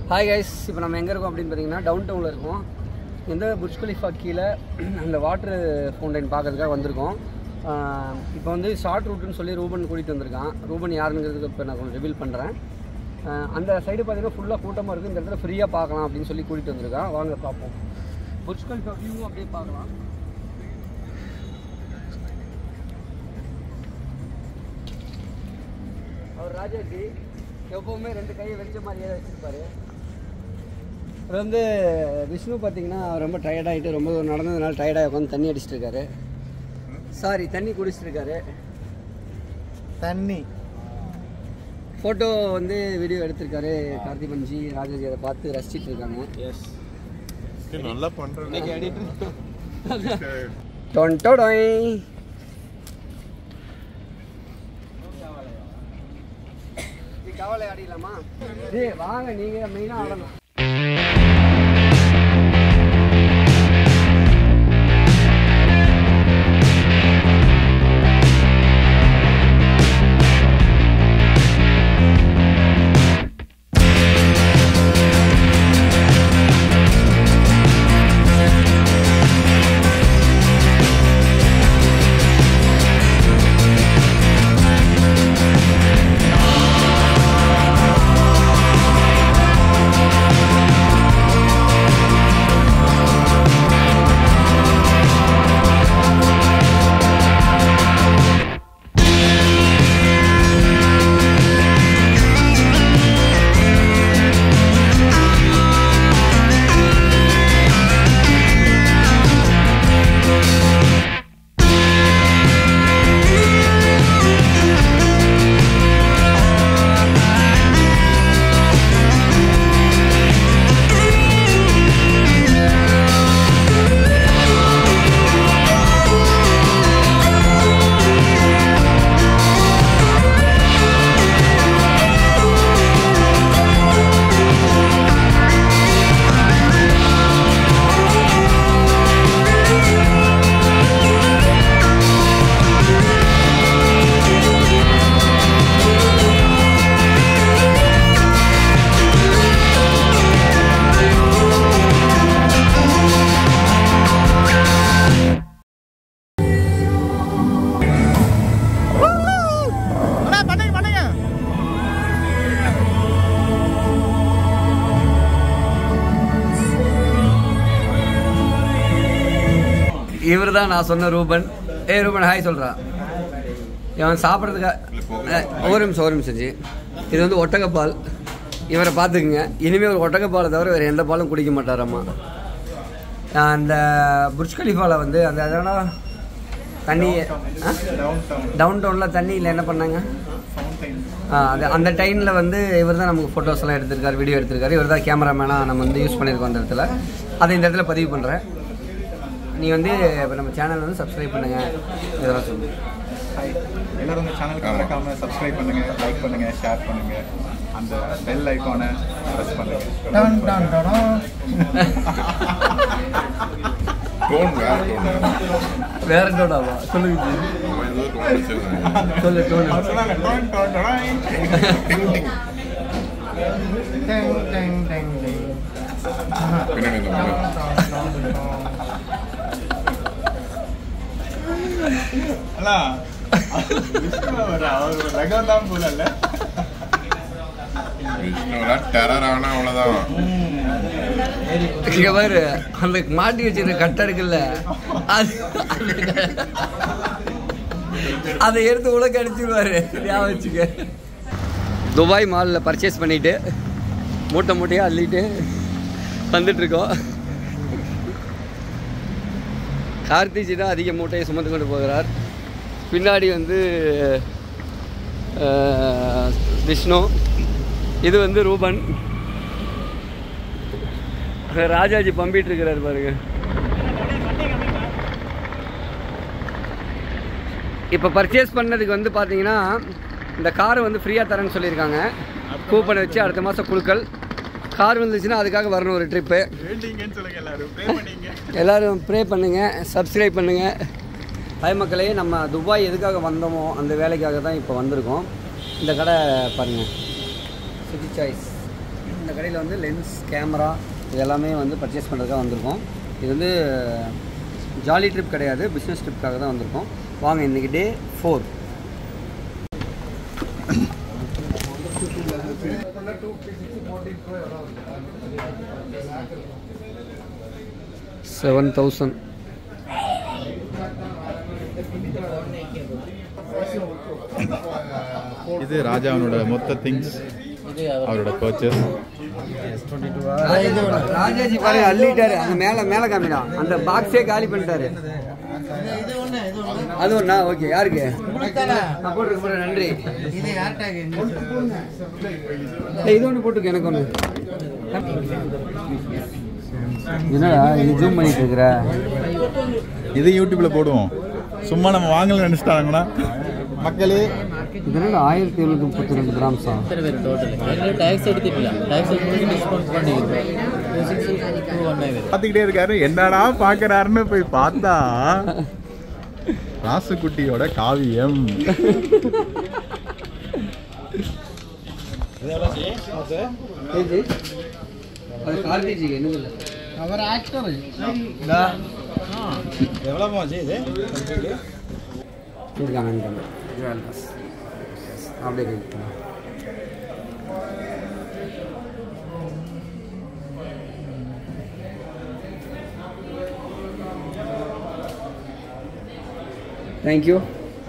Hi guys இப்போ நம்ம எங்கே இருக்கோம் அப்படின்னு பார்த்தீங்கன்னா டவுன் டவுனில் இருக்கோம் எந்த புர்ஜ் கலிஃபா கீழே அந்த வாட்டர் ஃபவுண்டைன் பார்க்கறதுக்காக வந்திருக்கோம் ஆஹ் இப்போ வந்து ஷார்ட் ரூட்டுன்னு சொல்லி ரூபன் கூட்டிகிட்டு வந்திருக்கான் ரூபன் யாருங்கிறதுக்கு இப்போ நான் கொஞ்சம் ரிவீல் பண்ணுறேன் அந்த சைடு பார்த்தீங்கன்னா ஃபுல்லாக கூட்டமாக இருக்குது இந்த இடத்துல ஃப்ரீயாக பார்க்கலாம் அப்படின்னு சொல்லி கூட்டிகிட்டு வந்திருக்கான் வாங்க பார்ப்போம் புர்ஜ் கலிஃபா வியூ அப்படியே பார்க்கலாம் அவர் ராஜாஜி எப்பவுமே ரெண்டு கையை வெச்ச மாதிரியே வச்சிருப்பாரு அவர் வந்து விஷ்ணு பார்த்தீங்கன்னா அவர் ரொம்ப டயர்டாகிட்டு ரொம்ப தூரம் நடந்ததுனால டயர்டாக உட்காந்து தண்ணி அடிச்சிட்டு இருக்காரு சாரி தண்ணி குடிச்சிட்டு இருக்காரு தண்ணி ஃபோட்டோ வந்து வீடியோ எடுத்திருக்காரு கார்த்திபன்ஜி ராஜாஜி அதை பார்த்து ரசிச்சிட்டு இருக்காங்க எஸ் நல்லா பண்றேன் டொன் டொடொய் கவலை ஆடிடலாமா டேய் வாங்க நீங்கள் மெயினாக ஆடணும் பண்ணுங்க பண்ணுங்க இவர் தான் நான் சொன்ன ரூபன் ஏய் ரூபன் ஹாய் சொல்கிறான் இவன் சாப்பிட்றதுக்காக ஒரு நிமிஷம் ஒரு நிமிஷம் ஜி இது வந்து ஒட்டகப்பால் இவரை பார்த்துக்குங்க இனிமேல் ஒரு ஒட்டகப்பாலை தவிர வேறு எந்த பாலும் குடிக்க மாட்டாராம்மா அந்த புர்ஜ் கலிஃபாவில் வந்து அந்த அதெல்லாம் தண்ணி டவுன் டவுனில் தண்ணியில் என்ன பண்ணாங்க ஆ, அது அந்த டைமில் வந்து இவர் தான் நமக்கு ஃபோட்டோஸ் எல்லாம் எடுத்திருக்காரு வீடியோ எடுத்திருக்காரு இவர் தான் கேமராமேனாக நம்ம வந்து யூஸ் பண்ணியிருக்கோம் அந்த இடத்துல அதை இந்த இடத்துல பதிவு பண்ணுறேன் நீ வந்து இப்போ நம்ம சேனல் வந்து சப்ஸ்கிரைப் பண்ணுங்க இதெல்லாம் சொல்லு ஹாய் எல்லாரும் இந்த சேனலுக்கு மறக்காம சப்ஸ்கிரைப் பண்ணுங்க லைக் பண்ணுங்க ஷேர் பண்ணுங்க அந்த பெல் ஐக்கானை ப்ரெஸ் பண்ணுங்க டன் டன் டன் டோன் வேற டோன் வேற டோடாவா சொல்லுங்க ஜி. அவன் ஏதோ டோன் வச்சிருக்காங்க சொல்லு டோனு அவர் சொன்னாங்க டொன் டொன் டொடாய். டிங் டிங் டெங் டெங் டெங் டெங் பின்னாடி இந்த மாதிரி. அண்ணா, விஷ்ணு அவர் அவர் ஒரு ரகம் தான் போல இல்ல விஷ்ணுவெல்லாம் டெரர் ஆனா அவ்வளவுதான் இங்க பாரு அந்த மாட்டி வச்சிருக்க கட்டை இருக்குல்ல அது அதை எடுத்து உலக அடிச்சிருவாரு ஞாபகம் வச்சுக்க துபாய் மாலில் பர்ச்சேஸ் பண்ணிட்டு மூட்டை மூட்டையாக அள்ளிட்டு வந்துட்டு இருக்கோம் கார்த்திஜி தான் அதிக மூட்டையை சுமந்து கொண்டு போகிறார் பின்னாடி வந்து அஹ், விஷ்ணு இது வந்து ரூபன் ராஜாஜி பம்பிட்டு இருக்கிறாரு பாருங்க இப்போ பர்ச்சேஸ் பண்ணதுக்கு வந்து பார்த்தீங்கன்னா இந்த காரை வந்து ஃப்ரீயாக தரேன்னு சொல்லியிருக்காங்க கூப்பன் வச்சு அடுத்த மாதம் குழுக்கள் கார் வந்துச்சுன்னா அதுக்காக வரணும் ஒரு ட்ரிப்பு வேண்டிங்கன்னு சொல்லுங்க எல்லாரும் ப்ரே பண்ணீங்க எல்லோரும் ப்ரே பண்ணுங்கள் சப்ஸ்கிரைப் பண்ணுங்கள் ஹாய் மக்களே நம்ம துபாய் எதுக்காக வந்தோமோ அந்த வேலைக்காக தான் இப்போ வந்திருக்கோம் இந்த கடை பாருங்கள் சிட்டி சாய்ஸ் இந்த கடையில் வந்து லென்ஸ் கேமரா இது எல்லாமே வந்து பர்ச்சேஸ் பண்ணுறதுக்காக வந்திருக்கோம் இது வந்து ஜாலி ட்ரிப் கிடையாது பிஸ்னஸ் ட்ரிப்காக தான் வந்திருக்கோம் வாங்க இன்றைக்கி டே ஃபோர் செவன் தௌசண்ட் இது ராஜாவனோட மொத்த திங்ஸ் அவரோட பர்ச்சேஸ் ராஜாஜி பாரு அள்ளிட்டாரு அந்த மேலே மேலே காமிடா அந்த பாக்ஸே காலி பண்ணிட்டாரு இது ஒண்ணு இது ஒண்ணு அது ஒன்றா ஓகே யாருக்கு உங்களுக்கு தானே சப்போர்ட் இருக்கு நன்றி இது யார்ட்டாக ஏய், இது ஒன்று போட்டுக்க எனக்கு ஒன்று என்னடா இது ஜூம் பண்ணிட்டு இருக்கிற இது யூடியூப்ல போடுவோம் சும்மா நம்ம வாங்கல நினைச்சிட்டாங்கன்னா மக்களே இது என்னடா ஆயிரத்தி எழுநூத்தி முப்பத்தி ரெண்டு கிராம்ஸா ഇത്ര വരും ടോട്ടൽ ഞങ്ങൾ ടാക്സ് എടുത്തിട്ടില്ല ടാക്സ് എടുത്തിട്ട് ഡിസ്കൗണ്ട് பண்ணிருக்கோம் டூ சிக்ஸ் டூ ஒன் வரும் பார்த்துக்கிட்டே இருக்காரு என்னடா பாக்குறாருன்னு போய் பார்த்தா ராசுக்குட்டியோட காவியம் ஏஜி அது கார்த்திஜிக்கு என்னது இல்லை அவர் ஆக்டர் இருக்காங்க இருக்காங்க ஜுவல்லர்ஸ் அப்படியே கேட்கலாம் தேங்க்யூ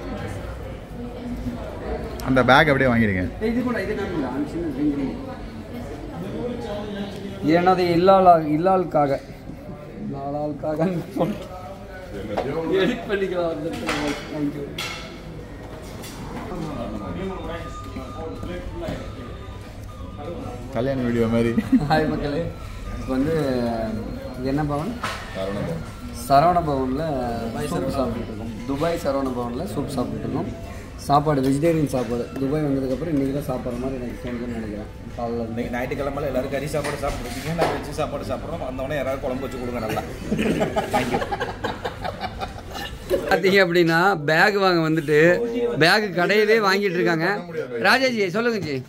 அந்த பேக் அப்படியே வாங்கிடுங்க இது கூட இது காமிங்களா அந்த சின்ன ரிங் எனது இல்லாளா இல்லாளுக்காக இல்லாளுக்காக எடிட் பண்ணிக்கலாம் தேங்க்யூ கல்யாண வீடியோ மாதிரி ஹாய் மக்களே இப்போ வந்து இது என்ன பவன் சரவணபவன் சரவண பவனில் சூப் சாப்பிட்டுட்டு இருக்கோம் துபாய் சரவண பவனில் சூப் சாப்பிட்டுட்டு இருக்கோம் சாப்பாடு வெஜிடேரியன் சாப்பாடு துபாய் வந்ததுக்கப்புறம் இன்றைக்கி தான் சாப்பிட்ற மாதிரி எனக்கு தோணுதுன்னு நினைக்கிறேன் காலைல இருந்து இன்னைக்கு ஞாயிற்றுக்கிழமையில எல்லாரும் கறி சாப்பாடு சாப்பிட்ருக்கீங்க நான் வெஜ் சாப்பாடு சாப்பிட்றோம் வந்தவொடனே யாராவது குழம்பு வச்சு கொடுங்க நல்லா பார்த்தீங்க அப்படின்னா பேக் வாங்க வந்துட்டு பேக் கடையிலே வாங்கிட்டு இருக்காங்க ராஜாஜி சொல்லுங்க ஜி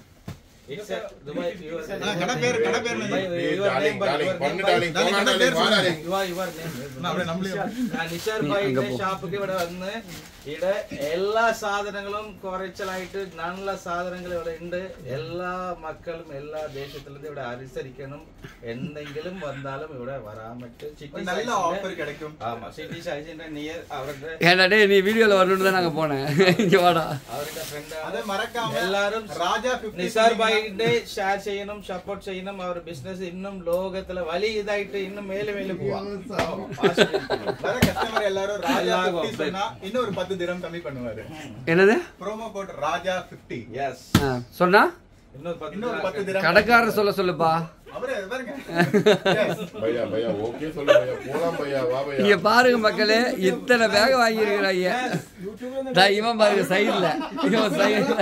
டார்லிங் டார்லிங் பண்ணு டார்லிங் போனா டார்லிங் வா டார்லிங் നിഷാർബായിന്റെ ഷാപ്പിക്ക് ഇവിടെ വന്ന് ഇവിടെ എല്ലാ സാധനങ്ങളും കുറച്ചലായിട്ട് നല്ല സാധനങ്ങൾ ഇവിടെ ഉണ്ട് എല്ലാ മക്കളും എല്ലാ ദേശത്തിലും ഇവിടെ അനുസരിക്കണം എന്തെങ്കിലും വന്നാലും ഇവിടെ വരാൻ പറ്റും ചിട്ടി நல்ல സൈസിന്റെ- offer கிடைக்கும். ஆமா சிட்டி സൈസിന്റെ നിയർ അവരുടെ ஏன்டா டேய் நீ வீடியோவில் வரணும்னு தான் நாங்கள் போனேன் இங்கே வாடா അവരുടെ അത് മറക്കാമ എല്ലാരും ராஜா 50 നിസാർ ഭായിന്റെ ഷെയർ ചെയ്യണം സപ്പോർട്ട് ചെയ്യണം അവർ ബിസിനസ് ഇന്നും ലോകത്തിലെ വലിയ ഇതായിട്ട് ഇന്നും മേലെ മേലെ പോവാം வர கஸ்டமர் எல்லாரும் ராஜா எல்லாரும் 50 சொன்னா இன்னும் ஒரு 10 தினம் கம்மி பண்ணுவாரு என்னது ப்ரோமோ கோட் ராஜா 50 യെസ് ஆ, சொன்னா இன்னொரு பத்து இன்னும் ஒரு 10 தினம் கடைக்காரர் சொல்ல சொல்லுப்பா அவரே பாருங்க பையா பையா ஓகே சொல்லு பையா போலாம் பையா வா பையா இங்க பாருங்க மக்களே இத்தனை பேக வாங்கியிருக்கிறாங்க டேய், இவன் பாருங்க சைடுல இவன் சைடுல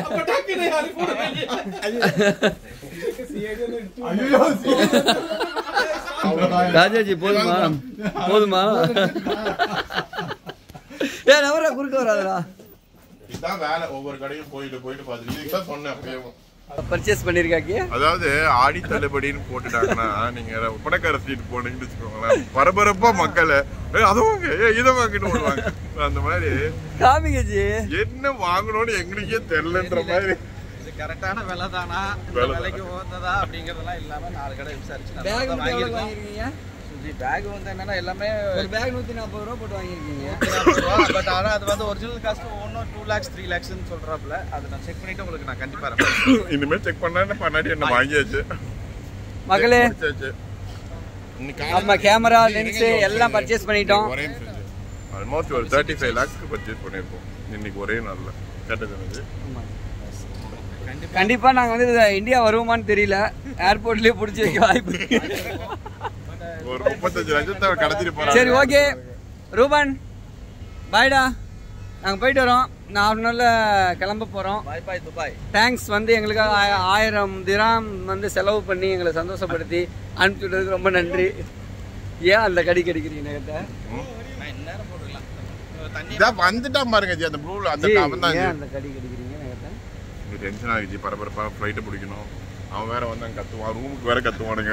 ராஜாஜி போதுமா போதுமா ஏ நவரா குறுக்க வராதடா இதான் வேலை ஒவ்வொரு கடையும் போயிட்டு போயிட்டு பார்த்துட்டு இதுதான் சொன்னேன் அப்பயும் பர்ச்சேஸ் பண்ணிருக்காங்க அதாவது ஆடி தள்ளுபடின்னு போட்டுட்டாங்கன்னா நீங்க பணக்கார சீட் போனீங்கன்னு வச்சுக்கோங்களேன் பரபரப்பா மக்களை "ஏய், அதை வாங்க ஏய், இதை வாங்கிட்டு வருவாங்க அந்த மாதிரி காமிங்க ஜி என்ன வாங்கணும்னு எங்களுக்கே தெரியலன்ற மாதிரி இது கரெக்டான விலை தானா இந்த விலை விலைக்கு ஓந்ததா அப்படிங்கறதெல்லாம் இல்லாம நாலு கடை விசாரிச்சு பேக் நம்ம வந்து எவ்வளவு வாங்கியிருக்கோம் வாங்கிருக்கீங்க பேக் வந்து என்னன்னா எல்லாமே ஒரு பேக் நூத்தி நாற்பது ரூபா போட்டு வாங்கிருக்கீங்க பட் ஆனா அது வந்து ஒரிஜினல் காஸ்ட் ஒன்னும் டூ லேக்ஸ் த்ரீ லேக்ஸ்னு சொல்றாப்ல அதை நான் செக் பண்ணிட்டு உங்களுக்கு நான் கண்டிப்பா ரெஃபர் இனிமே செக் பண்ணா பண்ணாடி என்ன வாங்கியாச்சு மகளே முடிச்சாச்சு. இன்னைக்கு காலையில நம்ம கேமரா இருங்க, லென்ஸ் இருங்க, எல்லாம் இருங்க. பர்ச்சேஸ் பண்ணிட்டோம் ஒரே ஆல்மோஸ்ட் ஒரு தேர்ட்டி ஃபைவ் லேக்ஸ்க்கு பர்ச்சேஸ் பண்ணியிருக்கோம் இன்னைக்கு ஒரே நாள்ல கேட்டது எனக்கு கண்டிப்பா நாங்க வந்து இது இந்தியா வருவோமான்னு தெரியல ஏர்போர்ட்லயே புடிச்சு வைக்க வாய்ப்பு இருக்கு. ஒரு முப்பத்தஞ்சு லட்சத்தை கடத்திட்டு போறாங்க சரி ஓகே ரூபன் பாய்டா நாங்க போயிட்டு வரோம் நான் ஹாஃப் அன் கிளம்ப போறோம் பாய் பாய் துபாய் தேங்க்ஸ் வந்து எங்களுக்காக ஆய- ஆயிரம் திராம் வந்து செலவு பண்ணி எங்களை சந்தோஷப்படுத்தி அனுப்பிச்சு விட்டதுக்கு ரொம்ப நன்றி ஏன் அந்த கடி கடிக்கிறீங்க நேரத்தை நான் இந்நேரம் போட்டுக்கலாம் தண்ணி இதான் வந்துட்டான் பாருங்க ஜி அந்த ப்ளூல அந்த ஜி, அவன் தான் ஏன் அந்த கடி கடிக்கிறீங்க நேரத்தை டென்ஷன் ஆகிடுச்சு பரபரப்பா ஃப்ளைட்டை பிடிக்கணும் அவன் வேற வந்து அங்க கத்துவான் ரூமுக்கு வேற கத்துவானுங்க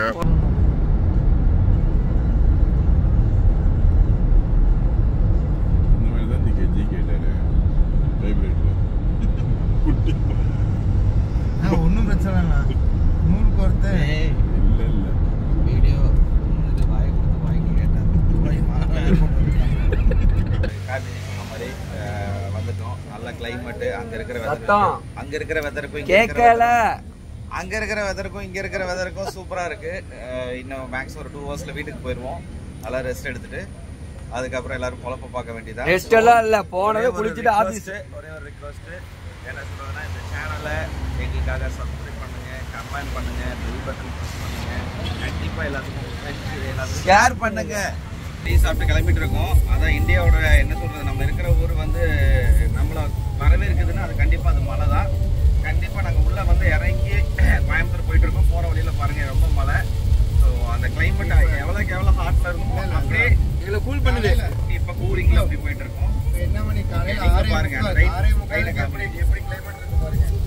இந்த மாதிரி தான் நீங்க ஜி கேட்டாரு வைப்ரேட்ல குட்டி ஒன்றும் பிரச்சனை இல்லை நூறுக்கு ஒருத்தர் இல்ல இல்ல வீடியோ இது வாய் கொடுத்து வாங்கி கேட்டேன் கார்த்திகை சொன்ன மாதிரி அஹ், வந்துட்டோம் நல்ல கிளைமேட் அங்க இருக்கிற சத்தம். வெதர் அங்க இருக்கிற வெதருக்கும் இங்க இருக்கிற கேட்கல weather- அங்க இருக்கிற வெதருக்கும் இங்க இருக்கிற வெதருக்கும் சூப்பரா இருக்கு அஹ், இன்னும் மேக்ஸ் ஒரு டூ ஹவர்ஸ்ல வீட்டுக்கு போயிருவோம் நல்லா ரெஸ்ட் எடுத்துட்டு அதுக்கப்புறம் எல்லாரும் பொழப்ப பார்க்க வேண்டியதா ரெஸ்ட் எல்லாம் இல்ல போனவே குளிச்சுட்டு ஆபீஸ் ஒரே ஒரு ரிக்வஸ்ட் என்ன சொல்றதுன்னா இந்த சேனலை எங்களுக்காக சப்ஸ்கிரைப் பண்ணுங்க கமெண்ட் பண்ணுங்க பெல் பட்டன் ப்ரெஸ் பண்ணுங்க கண்டிப்பா எல்லாத்துக்கும் friends எல்லாத்துக்கும் ஷேர் பண்ணுங்க டீ சாப்பிட்டு கிளம்பிட்டு இருக்கோம் அதான் இந்தியாவோட என்ன சொல்றது நம்ம இருக்கிற ஊர் வந்து நம்மள வரவேற்குதுன்னா அது கண்டிப்பா அது மழை தான் கண்டிப்பா நாங்க உள்ள வந்து இறங்கி கோயம்புத்தூர் போயிட்டு இருக்கோம் போற வழியில பாருங்க ரொம்ப மழை ஸோ அந்த கிளைமேட் எவ்வளோக்கு எவ்வளோ ஹாட்ல இருக்குமோ அப்படியே இதுல கூல் பண்ணுது இப்ப கூலிங்ல அப்படி போயிட்டு இருக்கோம் என்ன மணி காலையில் இங்க ஆறே பாருங்க, முக்கால் ரைட் ஆறே ரைட்ல முக்காலுக்கு காமிங்க. எப்படி எப்படி கிளைமேட் இருக்கு பாருங்க